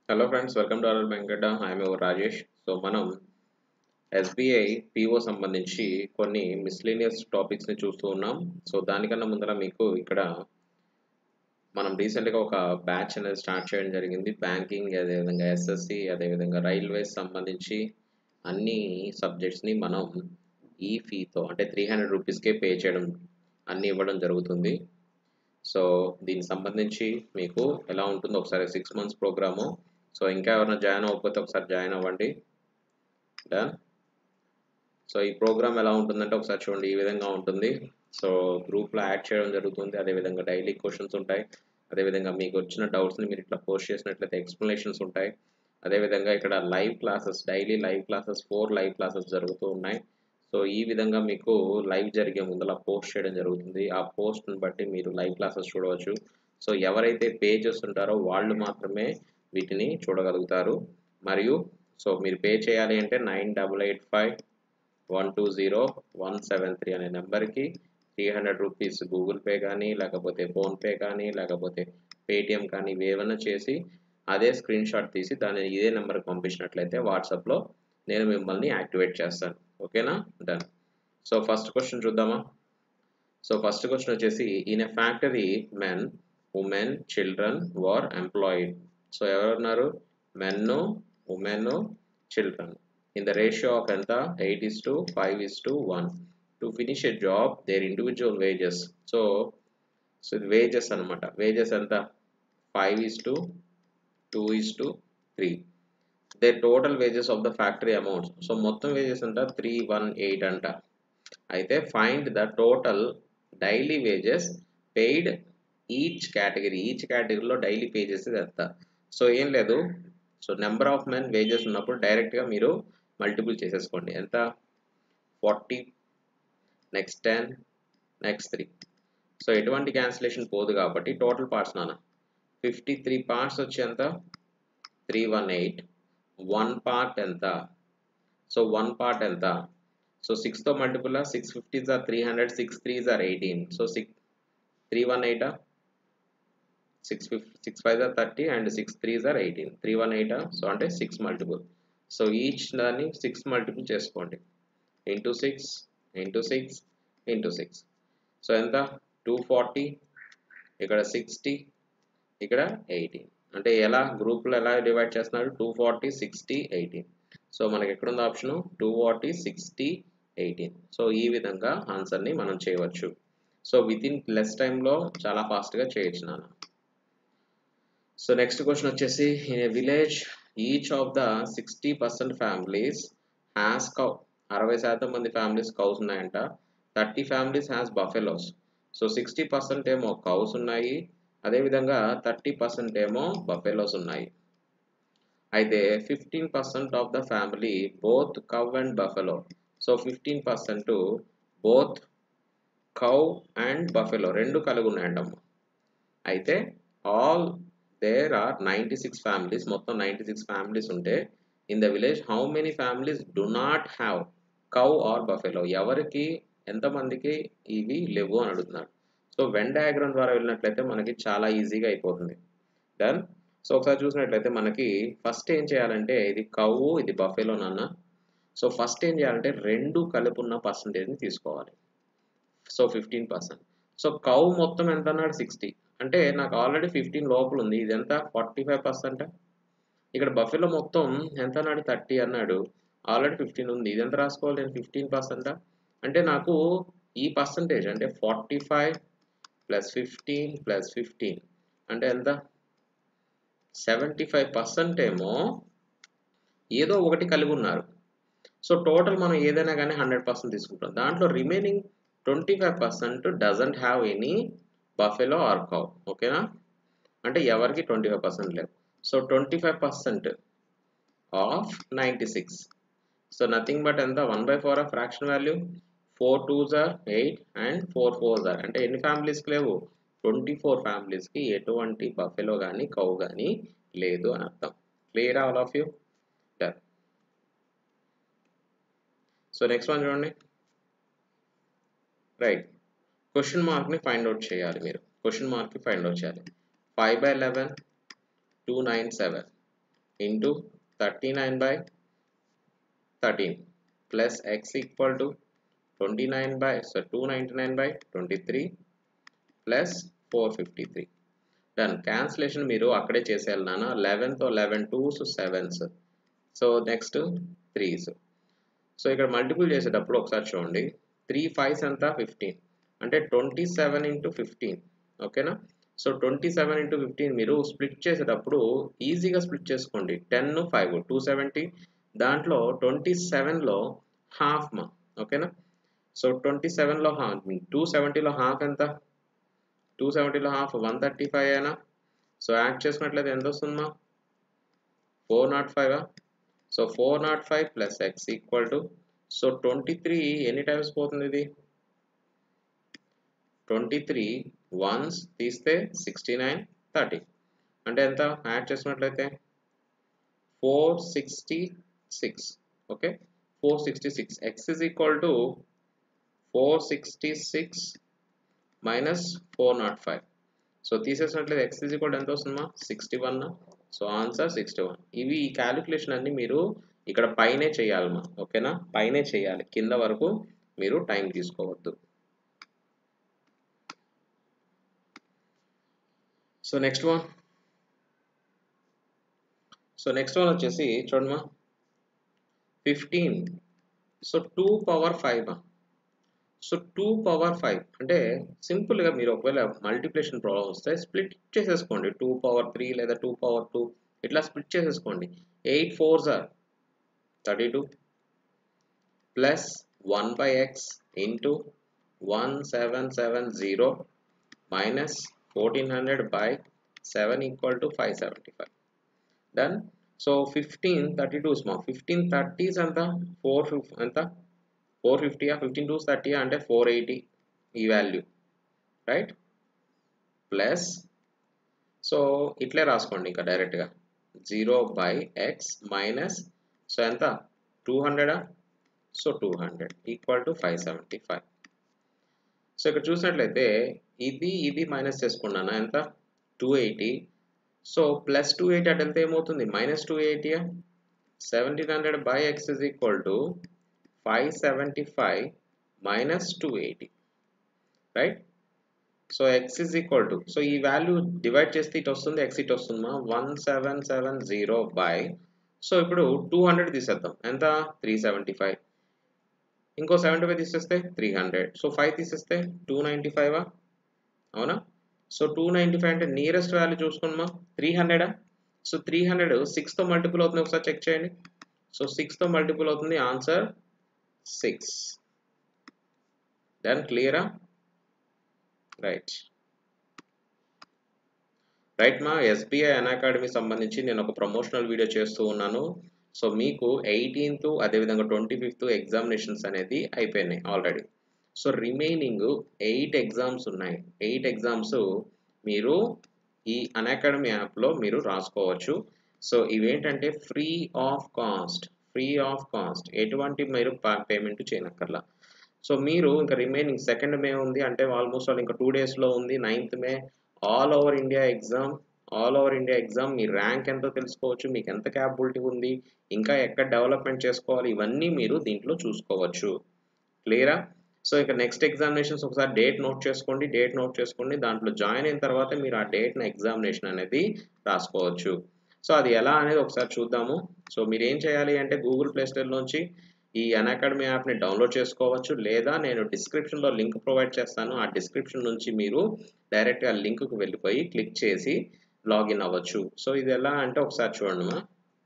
hello friends welcome to our Venkata I'm your Rajesh so మనం SBI PO సంబంధించి కొన్ని miscellaneous టాపిక్స్ని చూస్తూ ఉన్నాం సో దానికన్నా ముందర మీకు ఇక్కడ మనం రీసెంట్గా ఒక బ్యాచ్ అనేది స్టార్ట్ చేయడం జరిగింది బ్యాంకింగ్ అదేవిధంగా ఎస్ఎస్సి అదేవిధంగా రైల్వేస్ సంబంధించి అన్ని సబ్జెక్ట్స్ని మనం ఈ ఫీతో అంటే త్రీ హండ్రెడ్ రూపీస్కే పే చేయడం అన్నీ ఇవ్వడం జరుగుతుంది సో దీనికి సంబంధించి మీకు ఎలా ఉంటుందో ఒకసారి సిక్స్ మంత్స్ ప్రోగ్రాము సో ఇంకా ఎవరైనా జాయిన్ అవ్వకపోతే ఒకసారి జాయిన్ అవ్వండి డన్ సో ఈ ప్రోగ్రామ్ ఎలా ఉంటుందంటే ఒకసారి చూడండి ఈ విధంగా ఉంటుంది సో గ్రూప్లో యాడ్ చేయడం జరుగుతుంది అదేవిధంగా డైలీ క్వశ్చన్స్ ఉంటాయి అదేవిధంగా మీకు వచ్చిన డౌట్స్ని మీరు ఇట్లా పోస్ట్ చేసినట్లయితే ఎక్స్ప్లెనేషన్స్ ఉంటాయి అదేవిధంగా ఇక్కడ live classes daily live classes four live classes జరుగుతూ ఉన్నాయి సో ఈ విధంగా మీకు లైవ్ జరిగే ముందర పోస్ట్ చేయడం జరుగుతుంది ఆ పోస్ట్ని బట్టి మీరు లైవ్ క్లాసెస్ చూడవచ్చు సో ఎవరైతే పే చేస్తుంటారో వాళ్ళు మాత్రమే వీటిని చూడగలుగుతారు మరియు సో మీరు పే చేయాలి అంటే nine double eight five one two zero one seven three అనే నెంబర్కి three hundred rupees Google Pay కానీ లేకపోతే ఫోన్పే కానీ లేకపోతే పేటిఎం కానీ ఏమైనా చేసి అదే స్క్రీన్ షాట్ తీసి దాన్ని ఇదే నెంబర్కి పంపించినట్లయితే వాట్సాప్లో నేను మిమ్మల్ని యాక్టివేట్ చేస్తాను ఓకేనా డన్ సో ఫస్ట్ క్వశ్చన్ చూద్దామా సో ఫస్ట్ క్వశ్చన్ వచ్చేసి in a factory men women children were employed so ఎవరున్నారు men women children in the ratio of ఎంత eight is to five is to one to finish a job their individual wages so so ఇది wages అనమాట wages ఎంత five is to two is to three they total wages of the factory amounts so మొత్తం wages అంట three one eight అంట అయితే find the total daily wages paid each category each కేటగిరీలో daily pay చేసేది ఎంత so ఏం లేదు so number of men wages ఉన్నప్పుడు డైరెక్ట్గా మీరు మల్టిపుల్ చేసేసుకోండి ఎంత forty next ten next three so ఎటువంటి క్యాన్సిలేషన్ పోదు కాబట్టి టోటల్ పార్ట్స్ నాన్న ఫిఫ్టీ త్రీ పార్ట్స్ వచ్చి ఎంత three one eight one part ఎంత సో వన్ పార్ట్ ఎంత సో సిక్స్తో multiple six fifties are three hundred six threes are eighteen so six three one ఎయిటా six fifty six five are thirty and six threes are eighteen three one ఎయిటా so అంటే six multiple so each దాన్ని six multiple చేసుకోండి into six into six into six so ఎంత two forty ఇక్కడ sixty ఇక్కడ eighteen అంటే ఎలా గ్రూప్లో ఎలా డివైడ్ చేస్తున్నారు two forty sixty eighteen so మనకి ఎక్కడుంది option two forty sixty eighteen so ఈ విధంగా ఆన్సర్ని మనం చేయవచ్చు సో విత్ ఇన్ లెస్ టైంలో చాలా ఫాస్ట్గా చేయొచ్చు నాన్న సో నెక్స్ట్ క్వశ్చన్ వచ్చేసి in a village each of the sixty percent families has cow అరవై శాతం మంది ఫ్యామిలీస్ కౌస్ ఉన్నాయంట thirty families has buffaloes so sixty percent ఏమో కౌస్ ఉన్నాయి అదేవిధంగా థర్టీ పర్సెంట్ ఏమో బఫెలోస్ ఉన్నాయి అయితే fifteen percent of the family both cow and buffalo so fifteen percent both cow and buffalo రెండు కలిగి ఉన్నాయంటమ్మ అయితే all there are ninety six families మొత్తం నైంటీ సిక్స్ ఫ్యామిలీస్ ఉంటే in the village how many families do not have cow or buffalo ఎవరికి ఎంతమందికి ఇవి లేవు అని అడుగుతున్నారు సో వెన్ డయాగ్రామ్ ద్వారా వెళ్ళినట్లయితే మనకి చాలా ఈజీగా అయిపోతుంది డన్ సో ఒకసారి చూసినట్లయితే మనకి ఫస్ట్ ఏం చేయాలంటే ఇది కవ్వు ఇది బఫేలో నాన్న సో ఫస్ట్ ఏం చేయాలంటే రెండు కలుపున్న పర్సంటేజ్ని తీసుకోవాలి so fifteen percent so cow మొత్తం ఎంత అన్నాడు సిక్స్టీ అంటే నాకు ఆల్రెడీ ఫిఫ్టీన్ లోపల ఉంది ఇది ఎంత ఫార్టీ ఫైవ్ పర్సెంట్ ఇక్కడ బఫేలో మొత్తం ఎంత అన్నాడు థర్టీ అన్నాడు ఆల్రెడీ ఫిఫ్టీన్ ఉంది ఇది ఎంత రాసుకోవాలి నేను ఫిఫ్టీన్ పర్సెంటా అంటే నాకు ఈ పర్సంటేజ్ అంటే forty five plus fifteen plus fifteen అంటే ఎంత సెవెంటీ ఫైవ్ పర్సెంట్ ఏమో ఏదో ఒకటి కలిగి ఉన్నారు సో టోటల్ మనం ఏదైనా కానీ హండ్రెడ్ పర్సెంట్ తీసుకుంటాం దాంట్లో remaining twenty five percent doesn't have any buffalo or cow ఓకేనా అంటే ఎవరికి ట్వంటీ ఫైవ్ పర్సెంట్ లేవు so twenty five percent of ninety six so nothing but ఎంత one by four of fraction value four twos are eight and four fours are అంటే ఎన్ని ఫ్యామిలీస్కి లేవు twenty four ఫ్యామిలీస్కి ఎటువంటి బఫెలో కానీ కౌ కానీ లేదు అని అర్థం clear all of you done so next one చూడండి రైట్ క్వశ్చన్ మార్క్ని ఫైండ్ అవుట్ చేయాలి మీరు క్వశ్చన్ మార్క్ని ఫైండ్ అవుట్ చేయాలి five by eleven two nine seven into thirty nine by thirteen plus x equal to twenty nine by so two ninety nine by twenty three plus four fifty three done cancellation మీరు అక్కడే చేసేయాలి నాన్న లెవెన్తో eleven twos sevens so next threes so ఇక్కడ multiple చేసేటప్పుడు ఒకసారి చూడండి three fives ఎంత ఫిఫ్టీన్ అంటే ట్వంటీ సెవెన్ ఇంటూ ఫిఫ్టీన్ ఓకేనా so twenty seven into fifteen మీరు స్ప్లిట్ చేసేటప్పుడు ఈజీగా స్ప్లిట్ చేసుకోండి టెన్ ఫైవ్ టూ సెవెంటీ దాంట్లో ట్వంటీ సెవెన్లో హాఫ్ మా ఓకేనా సో ట్వంటీ సెవెన్లో హాఫ్ టూ సెవెంటీలో హాఫ్ ఎంత టూ సెవెంటీలో హాఫ్ వన్ థర్టీ ఫైవ్ అయినా సో యాడ్ చేసుకున్నట్లయితే ఎంత వస్తుందమ్మా four naught five so four naught five plus x equal to so twenty three ఎన్ని టైమ్స్ పోతుంది ఇది ట్వంటీ త్రీ వన్స్ తీస్తే సిక్స్టీ నైన్ థర్టీ అంటే ఎంత యాడ్ చేసుకున్నట్లయితే four sixty six okay four sixty six x is equal to four sixty six minus four naught five so తీసేసినట్లయితే x is equal ఎంత వస్తుందమ్మా sixty one so answer sixty one ఇవి ఈ calculation అన్ని మీరు ఇక్కడ పైనే చేయాలమ్మా ఓకేనా పైనే చేయాలి కింద వరకు మీరు టైం తీసుకోవద్దు so next one so next one వచ్చేసి చూడమ్మా fifteen so two power five so two power five అంటే సింపుల్గా మీరు ఒకవేళ మల్టిప్లికేషన్ ప్రాబ్లం వస్తే స్ప్లిట్ చేసేసుకోండి టూ పవర్ త్రీ లేదా టూ పవర్ టూ ఇట్లా స్ప్లిట్ చేసేసుకోండి eight fours are thirty two plus one by x into one seven seven zero minus fourteen hundred by seven equal to five seventy five done so fifteen thirty two స్మా fifteen thirties ఎంత four ఫిఫ్ ఎంత four ఫిఫ్టీయా fifteen twos థర్టీయా అంటే four eighty ఈ value right plus so ఇట్లే రాసుకోండి ఇంకా డైరెక్ట్గా zero by x minus so ఎంత టూ హండ్రెడా so two hundred equal to five seventy five so ఇక్కడ చూసినట్లయితే ఇది ఇది మైనస్ చేసుకున్నాను ఎంత two eighty so plus two eighty అటు వెళ్తే ఏమవుతుంది మైనస్ టూ ఎయిటీయా seventeen hundred by x is equal to five seventy five minus two eighty right so x is equal to so ఈ వాల్యూ డివైడ్ చేస్తే ఇటు వస్తుంది ఎక్స్ ఇటు వస్తుందా one seven seven zero by so ఇప్పుడు two hundred తీసేద్దాం ఎంత three seventy five ఇంకో సెవెంటీ ఫైవ్ తీసేస్తే త్రీ హండ్రెడ్ సో ఫైవ్ తీసేస్తే టూ నైంటీ ఫైవా అవునా సో టూ నైంటీ ఫైవ్ అంటే నియరెస్ట్ వాల్యూ చూసుకున్నామా త్రీ హండ్రెడా సో త్రీ హండ్రెడ్ సిక్స్తో మల్టిపుల్ అవుతుంది ఒకసారి చెక్ చేయండి సో సిక్స్తో మల్టిపుల్ అవుతుంది ఆన్సర్ సిక్స్ దెన్ క్లియరా రైట్ రైట్ మా ఎస్బీఐ అన్ అకాడమీ సంబంధించి నేను ఒక ప్రమోషనల్ వీడియో చేస్తూ ఉన్నాను సో మీకు ఎయిటీన్త్ అదేవిధంగా ట్వంటీ ఫిఫ్త్ ఎగ్జామినేషన్స్ అనేది అయిపోయినాయి already so remaining eight exams ఉన్నాయి ఎయిట్ ఎగ్జామ్స్ మీరు ఈ అన్ అకాడమీ యాప్లో మీరు రాసుకోవచ్చు సో ఇవేంటంటే free of cost free of cost ఎటువంటి మీరు పేమెంట్ చేయనక్కర్లా సో మీరు ఇంకా రిమైనింగ్ సెకండ్ మే ఉంది అంటే ఆల్మోస్ట్ ఆల్ ఇంకా టూ డేస్లో ఉంది ninth May all over India exam all over India exam మీ ర్యాంక్ ఎంతో తెలుసుకోవచ్చు మీకు ఎంత క్యాపబిలిటీ ఉంది ఇంకా ఎక్కడ డెవలప్మెంట్ చేసుకోవాలి ఇవన్నీ మీరు దీంట్లో చూసుకోవచ్చు క్లియరా సో ఇక నెక్స్ట్ ఎగ్జామినేషన్స్ ఒకసారి డేట్ నోట్ చేసుకోండి డేట్ నోట్ చేసుకోండి దాంట్లో జాయిన్ అయిన తర్వాత మీరు ఆ డేట్న ఎగ్జామినేషన్ అనేది రాసుకోవచ్చు సో అది ఎలా అనేది ఒకసారి చూద్దాము సో మీరు ఏం చేయాలి అంటే గూగుల్ ప్లే స్టోర్లోంచి ఈ అకాడమీ యాప్ని డౌన్లోడ్ చేసుకోవచ్చు లేదా నేను డిస్క్రిప్షన్లో లింక్ ప్రొవైడ్ చేస్తాను ఆ డిస్క్రిప్షన్ నుంచి మీరు డైరెక్ట్గా లింక్కి వెళ్ళిపోయి క్లిక్ చేసి లాగిన్ అవ్వచ్చు సో ఇది ఎలా అంటే ఒకసారి చూడండి మా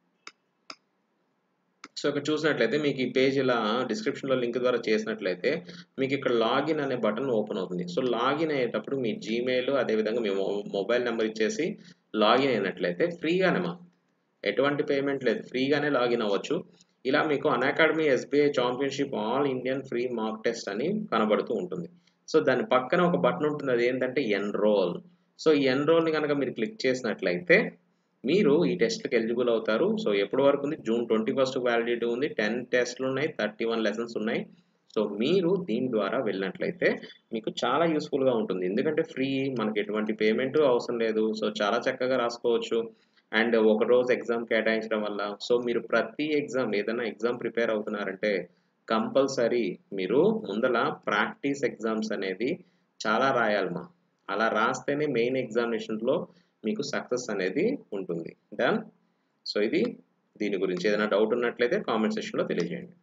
సో ఇక్కడ చూసినట్లయితే మీకు ఈ పేజ్ ఇలా డిస్క్రిప్షన్లో లింక్ ద్వారా చేసినట్లయితే మీకు ఇక్కడ లాగిన్ అనే బటన్ ఓపెన్ అవుతుంది సో లాగిన్ అయ్యేటప్పుడు మీ జీమెయిల్ అదేవిధంగా మీ మొబైల్ నెంబర్ ఇచ్చేసి లాగిన్ అయినట్లయితే ఫ్రీగానే మా ఎటువంటి పేమెంట్ లేదు ఫ్రీగానే లాగిన్ అవ్వచ్చు ఇలా మీకు Unacademy SBI championship all Indian free mock test అని కనబడుతూ ఉంటుంది సో దాని పక్కన ఒక బటన్ ఉంటుంది అది ఏంటంటే ఎన్రోల్ సో ఈ ఎన్రోల్ని కనుక మీరు క్లిక్ చేసినట్లయితే మీరు ఈ టెస్ట్కి ఎలిజిబుల్ అవుతారు సో ఎప్పటి వరకు ఉంది జూన్ ట్వంటీ ఫస్ట్ వ్యాలిడిటీ ఉంది టెన్ టెస్ట్లు ఉన్నాయి థర్టీ వన్ లెసన్స్ ఉన్నాయి సో మీరు దీని ద్వారా వెళ్ళినట్లయితే మీకు చాలా యూస్ఫుల్గా ఉంటుంది ఎందుకంటే ఫ్రీ మనకి ఎటువంటి పేమెంట్ అవసరం లేదు సో చాలా చక్కగా రాసుకోవచ్చు అండ్ ఒక రోజు ఎగ్జామ్ కేటాయించడం వల్ల సో మీరు ప్రతి ఎగ్జామ్ ఏదైనా ఎగ్జామ్ ప్రిపేర్ అవుతున్నారంటే కంపల్సరీ మీరు ముందల ప్రాక్టీస్ ఎగ్జామ్స్ అనేది చాలా రాయాలమ్మా అలా రాస్తేనే మెయిన్ ఎగ్జామినేషన్లో మీకు సక్సెస్ అనేది ఉంటుంది డన్ సో ఇది దీని గురించి ఏదైనా డౌట్ ఉన్నట్లయితే కామెంట్ సెక్షన్లో తెలియజేయండి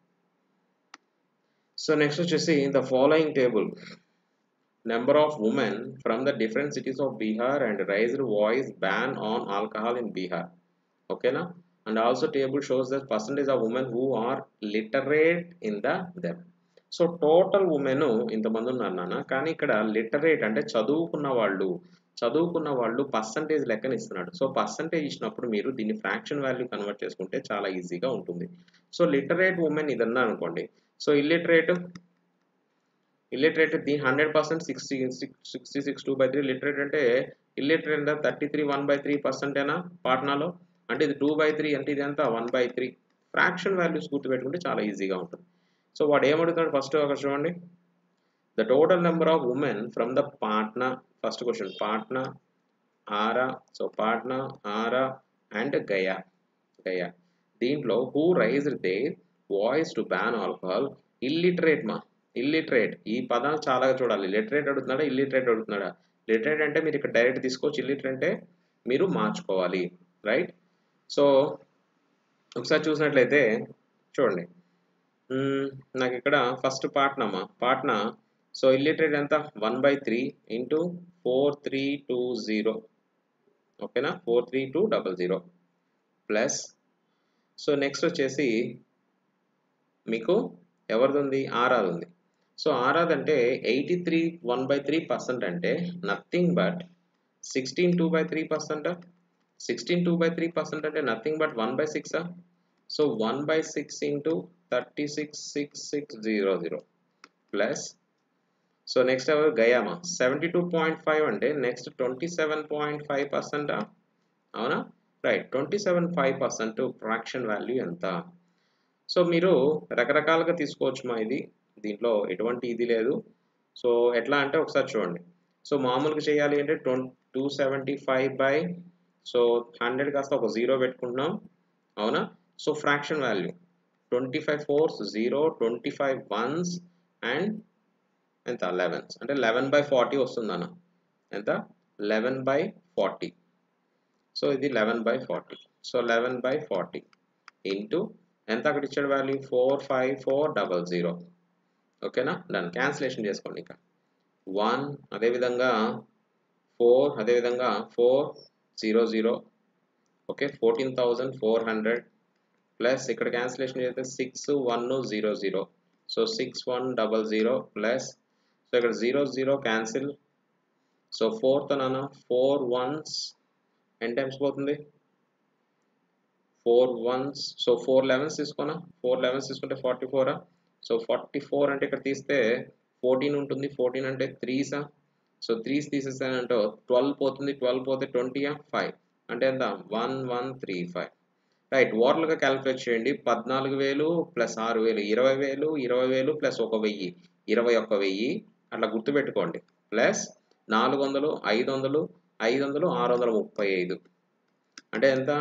సో నెక్స్ట్ వచ్చేసి the following table number of women from the different cities of Bihar and raised voice ban on alcohol in Bihar ఓకేనా and also table shows the percentage of women who are literate in the them so total women ఇంతమంది ఉన్నారు నాన్న కానీ ఇక్కడ literate అంటే చదువుకున్న వాళ్ళు చదువుకున్న వాళ్ళు పర్సంటేజ్ లెక్కన ఇస్తున్నాడు సో పర్సంటేజ్ ఇచ్చినప్పుడు మీరు దీన్ని ఫ్రాక్షన్ వాల్యూ కన్వర్ట్ చేసుకుంటే చాలా ఈజీగా ఉంటుంది సో లిటరేట్ ఉమెన్ ఇదన్నా అనుకోండి సో ఇల్లిటరేట్ ఇల్లిటరేట్ దీని hundred percent sixty sixty six two by three literate అంటే ఇల్లిటరేట్ అంటే thirty three one by three పర్సెంటేనా పాట్నాలో అంటే ఇది టూ బై త్రీ అంటే ఇది ఎంత one by three fraction values గుర్తుపెట్టుకుంటే చాలా ఈజీగా ఉంటుంది సో వాడు ఏమడుగుతాడు ఫస్ట్ ఒక చూడండి the total number of women from the Patna first question Patna Arrah so Patna Arrah and Gaya Gaya దీంట్లో who raised they voice to ban alcohol illiterate మా ఇల్లిటరేట్ ఈ పదాలు చాలా చూడాలి లిటరేట్ అడుగుతున్నాడా ఇల్లిటరేట్ అడుగుతున్నాడా లిటరేట్ అంటే మీరు ఇక్కడ డైరెక్ట్ తీసుకోవచ్చు ఇల్లిటరేట్ అంటే మీరు మార్చుకోవాలి రైట్ సో ఒకసారి చూసినట్లయితే చూడండి నాకు ఇక్కడ ఫస్ట్ పాట్నమ్మా పాట్నా సో ఇల్లిటరేట్ ఎంత one by three into four three two zero ఓకేనా four three two double zero plus so next వచ్చేసి మీకు ఎవరిది ఉంది ఆర్ఆర్ ఉంది సో ఆర్ఆర్ అంటే eighty three one by three percent అంటే nothing but sixteen two by three percent sixteen two by three percent అంటే nothing but one by సిక్సా so one by six into thirty six six six zero zero plus so next ఎవరు గయామా seventy two point five అంటే next twenty seven point five percent అవునా right twenty seven five percent fraction value ఎంత so మీరు రకరకాలుగా తీసుకోవచ్చు మా ఇది దీంట్లో ఎటువంటి ఇది లేదు సో ఎట్లా అంటే ఒకసారి చూడండి సో మామూలుగా చేయాలి అంటే ట్వం two seventy five by so hundred కాస్త ఒక జీరో పెట్టుకుంటున్నాం అవునా so fraction value twenty five fours zero twenty five ones and ఎంత లెవెన్స్ అంటే లెవెన్ బై ఫార్టీ వస్తుందన్న ఎంత లెవెన్ బై ఫార్టీ సో ఇది eleven by forty so eleven by forty into ఎంత అక్కడ ఇచ్చాడు value four five four double zero ఓకేనా దాన్ని క్యాన్సిలేషన్ చేసుకోండి ఇంకా వన్ అదేవిధంగా ఫోర్ అదేవిధంగా four zero zero okay fourteen thousand four hundred plus ఇక్కడ క్యాన్సిలేషన్ చేస్తే six one zero zero so six one double zero plus so ఇక్కడ zero zero cancel so fourth నాన్న ఫోర్ వన్స్ ఎన్ టైమ్స్ పోతుంది four ones so four elevens తీసుకున్నా four elevens తీసుకుంటే forty ఫోరా so forty four అంటే ఇక్కడ తీస్తే fourteen ఉంటుంది ఫోర్టీన్ అంటే త్రీసా సో త్రీస్ తీసేసానంటే ట్వెల్వ్ పోతుంది ట్వెల్వ్ పోతే ట్వంటీయా ఫైవ్ అంటే ఎంత one one three five right ఓవర్లుగా calculate చేయండి పద్నాలుగు వేలు ప్లస్ ఆరు వేలు ఇరవై వేలు ఇరవై వేలు ప్లస్ ఒక వెయ్యి ఇరవై ఒక్క వెయ్యి అట్లా గుర్తుపెట్టుకోండి ప్లస్ నాలుగు వందలు ఐదు వందలు ఐదు వందలు ఆరు వందల ముప్పై ఐదు అంటే ఎంత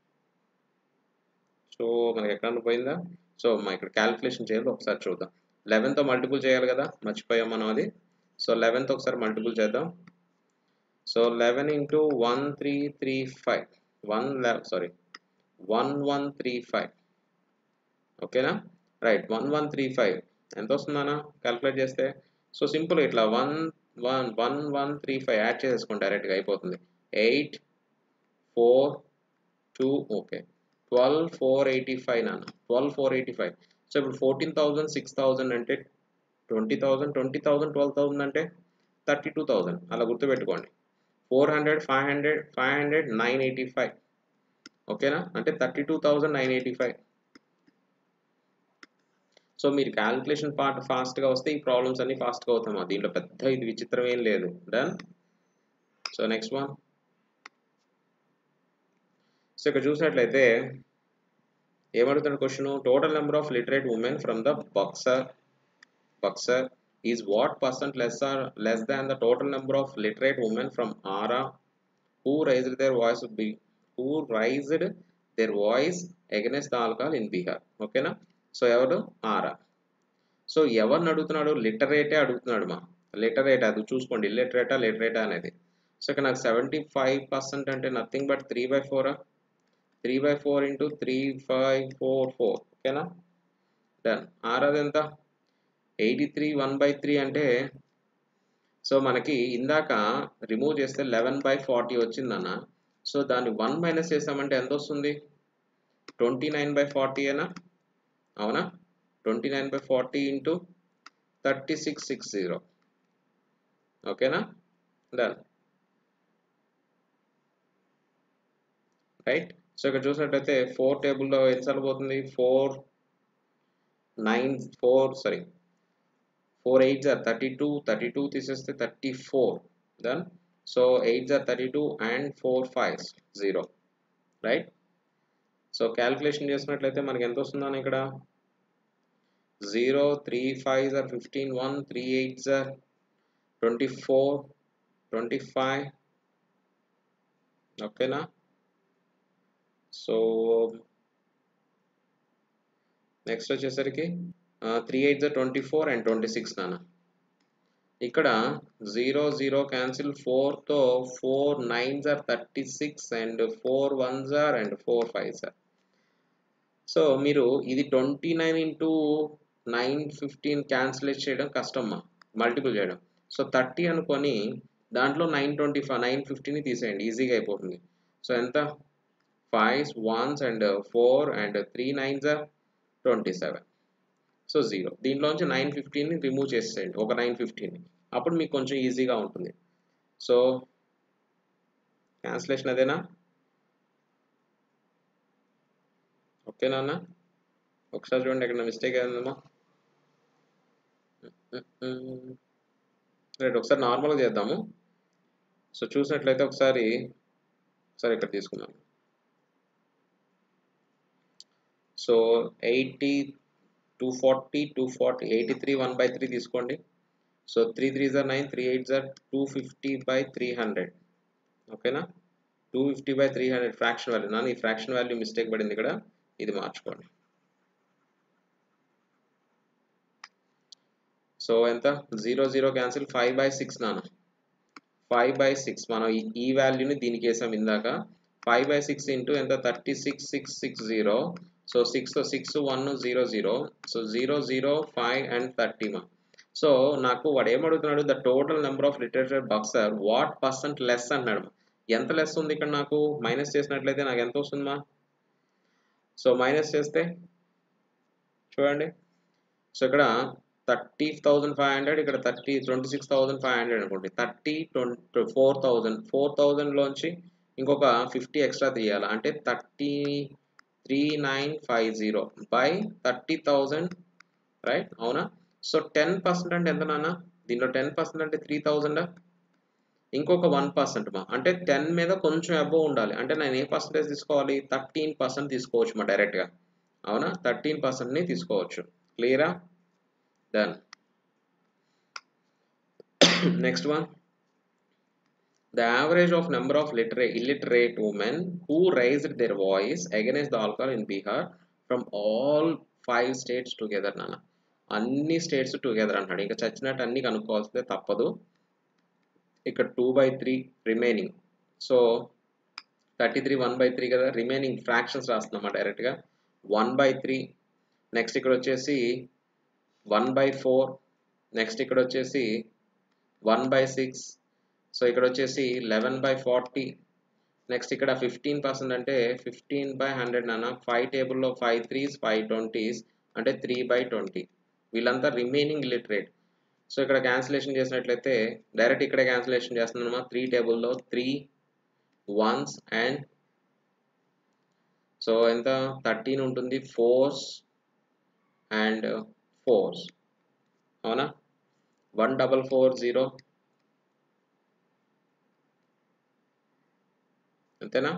సో మనకి ఎక్కడ పోయిందా సో మా ఇక్కడ క్యాలిక్యులేషన్ చేయాలి ఒకసారి చూద్దాం లెవెన్తో మల్టిపుల్ చేయాలి కదా మర్చిపోయాం మనం అది సో లెవెన్త్ ఒకసారి మల్టిపుల్ చేద్దాం so eleven into one three three five one sorry one one three five ఓకేనా right one one three five ఎంత వస్తుందన్నా క్యాలిక్యులేట్ చేస్తే సో సింపుల్ ఇట్లా one one one one three five add చేసేసుకోండి డైరెక్ట్గా అయిపోతుంది eight four two okay twelve four eighty five నాన్న twelve four eighty five so ఇప్పుడు ఫోర్టీన్ థౌజండ్ సిక్స్ థౌజండ్ అంటే twenty thousand twenty thousand twelve thousand అంటే thirty two thousand అలా గుర్తుపెట్టుకోండి four hundred five hundred five hundred nine eighty five ఓకేనా అంటే thirty two thousand nine eighty five so మీరు calculation part ఫాస్ట్గా వస్తే ఈ ప్రాబ్లమ్స్ అన్ని ఫాస్ట్గా అవుతామా దీంట్లో పెద్ద ఇది విచిత్రం ఏం లేదు done so next one so ఇక్కడ చూసినట్లయితే ఏమడుగుతున్న question total number of literate women from the Buxar Buxar is what percent less or less than the total number of literate women from Arrah who raised their voice B who raised their voice against the alcohol in Bihar ఓకేనా so ఎవరు ఆరా so ఎవరిని అడుగుతున్నాడు లిటరేటే అడుగుతున్నాడు మా literate అది చూసుకోండి ఇల్లిటరేటా లిటరేటా అనేది so ఇక్కడ నాకు సెవెంటీ ఫైవ్ పర్సెంట్ అంటే నథింగ్ బట్ త్రీ బై ఫోరా three by four into three five four four ఓకేనా డన్ ఆరది ఎంత eighty three one by three అంటే సో మనకి ఇందాక రిమూవ్ చేస్తే లెవెన్ బై ఫార్టీ వచ్చిందన్న సో దాన్ని వన్ మైనస్ చేసామంటే ఎంత వస్తుంది ట్వంటీ నైన్ బై ఫార్టీ ఏనా అవునా twenty nine by forty into thirty six six zero ఓకేనా డన్ రైట్ సో ఇక్కడ చూసినట్టయితే ఫోర్ టేబుల్లో ఎన్నిసార్లు పోతుంది four nine four sorry four eight జార్ థర్టీ టూ థర్టీ టూ తీసేస్తే thirty four then so eight జార్ thirty two and four five zero right so calculation చేసినట్లయితే మనకి ఎంత వస్తుందని ఇక్కడ జీరో త్రీ ఫైవ్ జార్ ఫిఫ్టీన్ వన్ త్రీ ఎయిట్ జార్ ట్వంటీ ఫోర్ ట్వంటీ ఫైవ్ ఓకేనా సో నెక్స్ట్ వచ్చేసరికి త్రీ ఎయిట్ జా twenty four and twenty six నాన్న ఇక్కడ జీరో జీరో క్యాన్సిల్ ఫోర్తో ఫోర్ నైన్ జార్ thirty six and four one జార్ అండ్ ఫోర్ ఫైవ్ జార్ సో మీరు ఇది twenty nine into nine fifteen క్యాన్సిలేట్ చేయడం కష్టమ్మా మల్టిపుల్ చేయడం సో థర్టీ అనుకొని దాంట్లో నైన్ ట్వంటీ ఫైవ్ నైన్ ఫిఫ్టీని తీసేయండి ఈజీగా అయిపోతుంది సో ఎంత five ones and four and three nines twenty seven so zero దీంట్లోంచి నైన్ ఫిఫ్టీన్ని రిమూవ్ చేసేయండి ఒక నైన్ ఫిఫ్టీన్ని అప్పుడు మీకు కొంచెం ఈజీగా ఉంటుంది సో క్యాన్సిలేషన్ అదేనా ఓకేనా అన్న ఒకసారి చూడండి ఎక్కడ మిస్టేక్ అయిందమ్మా రైట్ ఒకసారి నార్మల్గా చేద్దాము సో చూసినట్లయితే ఒకసారి ఒకసారి ఇక్కడ తీసుకుందాం so eighty two forty two forty eighty three one by three తీసుకోండి సో త్రీ త్రీ జార్ నైన్ త్రీ ఎయిట్ జార్ two fifty by three hundred ఓకేనా two fifty by three hundred fraction value నాన్న ఈ ఫ్రాక్షన్ వాల్యూ మిస్టేక్ పడింది ఇక్కడ ఇది మార్చుకోండి సో ఎంత zero zero cancel five by six నాన్న ఫైవ్ బై సిక్స్ మనం ఈ వాల్యూని దీనికి వేసాం ఇందాక ఫైవ్ బై సిక్స్ ఇంటూ ఎంత thirty six six six zero so six six one zero zero so zero zero five and thirty మా సో నాకు వాడు ఏమడుగుతున్నాడు the total number of literature Buxar what percent less అన్నాడు ఎంత లెస్ ఉంది ఇక్కడ నాకు మైనస్ చేసినట్లయితే నాకు ఎంత వస్తుందమ్మా సో మైనస్ చేస్తే చూడండి సో ఇక్కడ థర్టీ థౌజండ్ ఫైవ్ హండ్రెడ్ ఇక్కడ thirty twenty six thousand five hundred అనుకోండి thirty twenty four thousand four థౌజండ్లోంచి ఇంకొక ఫిఫ్టీ ఎక్స్ట్రా తీయాలి అంటే thirty three nine five zero by thirty thousand right అవునా సో టెన్ పర్సెంట్ అంటే ఎంత నాన్న దీంట్లో టెన్ పర్సెంట్ అంటే త్రీ థౌజండ్ ఇంకొక వన్ పర్సెంట్ మా అంటే టెన్ మీద కొంచెం అబోవ్ ఉండాలి అంటే నేను ఏ పర్సెంటేజ్ తీసుకోవాలి థర్టీన్ పర్సెంట్ తీసుకోవచ్చు మా డైరెక్ట్గా అవునా థర్టీన్ పర్సెంట్ని తీసుకోవచ్చు క్లియరా done next one The average of number of literate, illiterate women who raised their voice against the alcohol in Bihar from all five states together నాన్న అన్ని స్టేట్స్ టుగెదర్ అంటాడు ఇంకా చచ్చినట్టు అన్ని కనుక్కోవాల్సిందే తప్పదు ఇక్కడ two by three remaining so thirty three one by three కదా రిమైనింగ్ ఫ్రాక్షన్స్ రాస్తున్నామా డైరెక్ట్గా వన్ బై త్రీ నెక్స్ట్ ఇక్కడ వచ్చేసి వన్ బై ఫోర్ నెక్స్ట్ ఇక్కడ వచ్చేసి వన్ బై సిక్స్ సో ఇక్కడ వచ్చేసి లెవెన్ బై ఫార్టీ నెక్స్ట్ ఇక్కడ ఫిఫ్టీన్ పర్సెంట్ అంటే ఫిఫ్టీన్ బై హండ్రెడ్ నాన్న ఫైవ్ టేబుల్లో ఫైవ్ త్రీస్ ఫైవ్ ట్వంటీస్ అంటే త్రీ బై ట్వంటీ వీళ్ళంతా రిమైనింగ్ లిటరేట్ సో ఇక్కడ క్యాన్సిలేషన్ చేసినట్లయితే డైరెక్ట్ ఇక్కడ క్యాన్సిలేషన్ చేస్తున్నామా త్రీ టేబుల్లో త్రీ వన్స్ అండ్ సో ఎంత థర్టీన్ ఉంటుంది ఫోర్స్ అండ్ ఫోర్స్ అవునా వన్ డబల్ ఫోర్ జీరో అంతేనా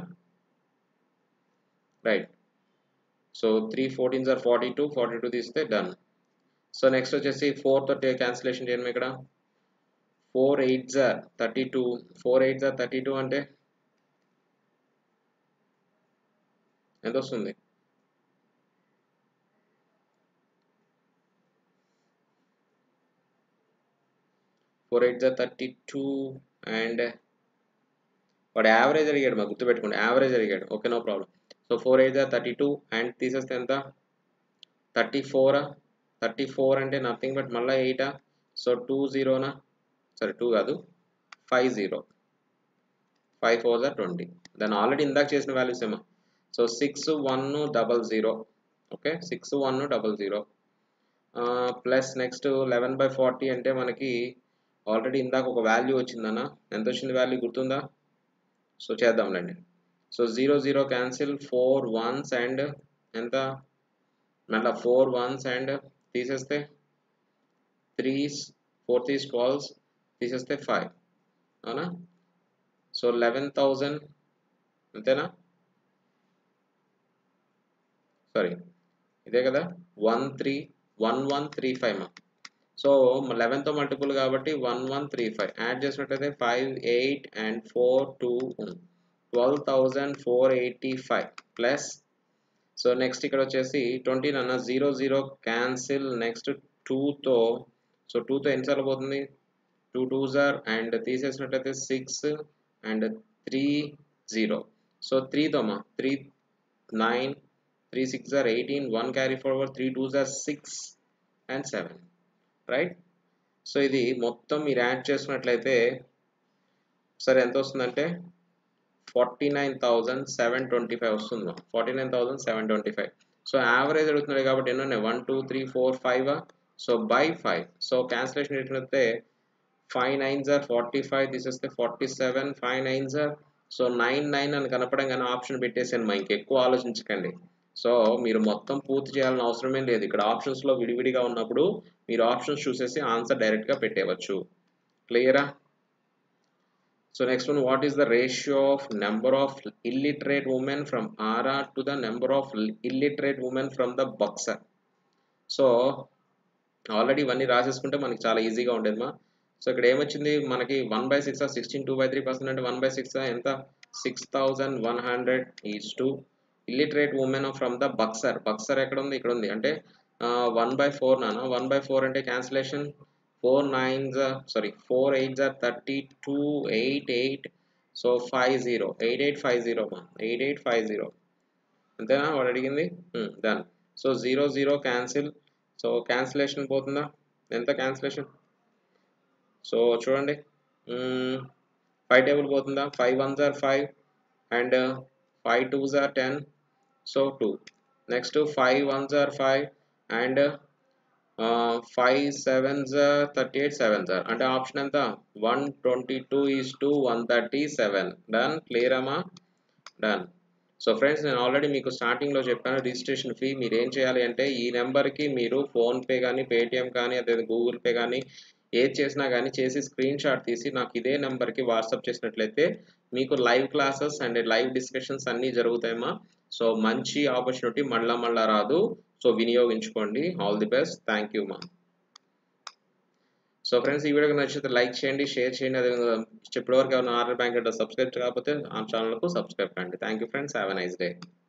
right so three fourteen sir forty two forty two తీస్తే డన్ సో నెక్స్ట్ వచ్చేసి ఫోర్ తోటి క్యాన్సిలేషన్ చేయండి ఇక్కడ ఫోర్ ఎయిట్ జార్ థర్టీ టూ ఫోర్ ఎయిట్ జార్ థర్టీ టూ అంటే ఎంత వస్తుంది ఫోర్ ఎయిట్ జా థర్టీ టూ అండ్ వాడు యావరేజ్ అడిగాడు మా గుర్తుపెట్టుకోండి యావరేజ్ అడిగాడు okay no problem so four eight జా థర్టీ టూ అండ్ తీసేస్తే ఎంత థర్టీ ఫోరా థర్టీ ఫోర్ అంటే నథింగ్ బట్ మళ్ళీ ఎయిటా సో టూ జీరోనా సరే టూ కాదు ఫైవ్ జీరో ఫైవ్ ఫోర్ జా ట్వంటీ దాన్ని ఆల్రెడీ ఇందాక చేసిన వాల్యూస్ ఏమో so six one double zero okay six one double zero plus next eleven by forty అంటే మనకి ఆల్రెడీ ఇందాక ఒక వాల్యూ వచ్చిందన్న ఎంత వచ్చింది వాల్యూ గుర్తుందా సో చేద్దాంలేండి so zero zero cancel four ones and ఎంత మళ్ళీ ఫోర్ వన్స్ అండ్ తీసేస్తే త్రీ ఫోర్ త్రీ ట్వెల్వ్స్ తీసేస్తే ఫైవ్ అవునా సో లెవెన్ థౌజండ్ అంతేనా సారీ ఇదే కదా one three one one three five మా సో లెవెన్తో మల్టిపుల్ కాబట్టి one one three five add చేసినట్టయితే five eight and four two twelve thousand four eighty five plus so next ఇక్కడ వచ్చేసి ట్వంటీ అన్న జీరో జీరో క్యాన్సిల్ నెక్స్ట్ టూతో so టూతో ఎన్నిసార్లు పోతుంది టూ టూ జార్ అండ్ తీసేసినట్టయితే six and three zero so త్రీతోమా three nine three six or eighteen one carry forward three two or six and seven right so ఇది మొత్తం మీరు యాడ్ చేసుకున్నట్లయితే సరే ఎంత వస్తుందంటే forty nine thousand seven twenty five వస్తుంది forty nine thousand seven twenty five so average అడుగుతున్నాడు కాబట్టి ఎన్ని ఉన్నాయి one two three four five so by five so cancellation ఎట్లయితే ఫైవ్ నైన్ జార్ ఫార్టీ ఫైవ్ తీసేస్తే ఫార్టీ సెవెన్ ఫైవ్ నైన్ జార్ so nine nine అని కనపడంగానే ఆప్షన్ పెట్టేసాను మా ఇంకెక్కువ ఆలోచించకండి సో మీరు మొత్తం పూర్తి చేయాలని అవసరమే లేదు ఇక్కడ ఆప్షన్స్లో విడివిడిగా ఉన్నప్పుడు మీరు ఆప్షన్స్ చూసేసి ఆన్సర్ డైరెక్ట్గా పెట్టేయవచ్చు క్లియరా so next one what is the ratio of number of illiterate women from Arrah to the number of illiterate women from the Buxar so already ఇవన్నీ రాసేసుకుంటే మనకి చాలా ఈజీగా ఉండేది మా సో ఇక్కడ ఏమొచ్చింది మనకి one by six sixteen two by three percent అంటే వన్ బై సిక్స్ ఎంత six thousand one hundred is to illiterate women from the Buxar Buxar ఎక్కడ ఉంది ఇక్కడ ఉంది అంటే వన్ బై ఫోర్ నానా వన్ బై ఫోర్ అంటే cancellation four nine sorry four eight జార్ thirty two eight eight so five zero eight eight five zero మా eight eight five zero అంతేనా వాడు అడిగింది done so zero zero cancel so cancellation పోతుందా ఎంత cancellation so చూడండి five table పోతుందా five one జార్ ఫైవ్ అండ్ ఫైవ్ టూ జార్ ten so two next five one జార్ ఫైవ్ అండ్ ఫైవ్ సెవెన్ జార్ థర్టీ ఎయిట్ సెవెన్ జార్ అంటే ఆప్షన్ ఎంత one twenty two is two one thirty seven done clear అమ్మా done so friends నేను already మీకు స్టార్టింగ్లో చెప్పాను రిజిస్ట్రేషన్ ఫీ మీరు ఏం చేయాలి అంటే ఈ నెంబర్కి మీరు ఫోన్పే కానీ పేటిఎం కానీ అదే గూగుల్ పే కానీ ఏది చేసినా కానీ చేసి స్క్రీన్ షాట్ తీసి నాకు ఇదే నెంబర్కి వాట్సాప్ చేసినట్లయితే మీకు live classes and live discussions అన్నీ జరుగుతాయమ్మా సో మంచి ఆపర్చునిటీ మళ్ళా మళ్ళా రాదు సో వినియోగించుకోండి all the best thank you మా సో ఫ్రెండ్స్ ఈ వీడియోకి నచ్చితే లైక్ చేయండి షేర్ చేయండి అదేవిధంగా ఇప్పటివరకు ఏమైనా ఆర్డర్ బ్యాంక్ సబ్స్క్రైబ్ కాకపోతే ఆ ఛానల్కు సబ్స్క్రైబ్ కండి thank you friends have a nice day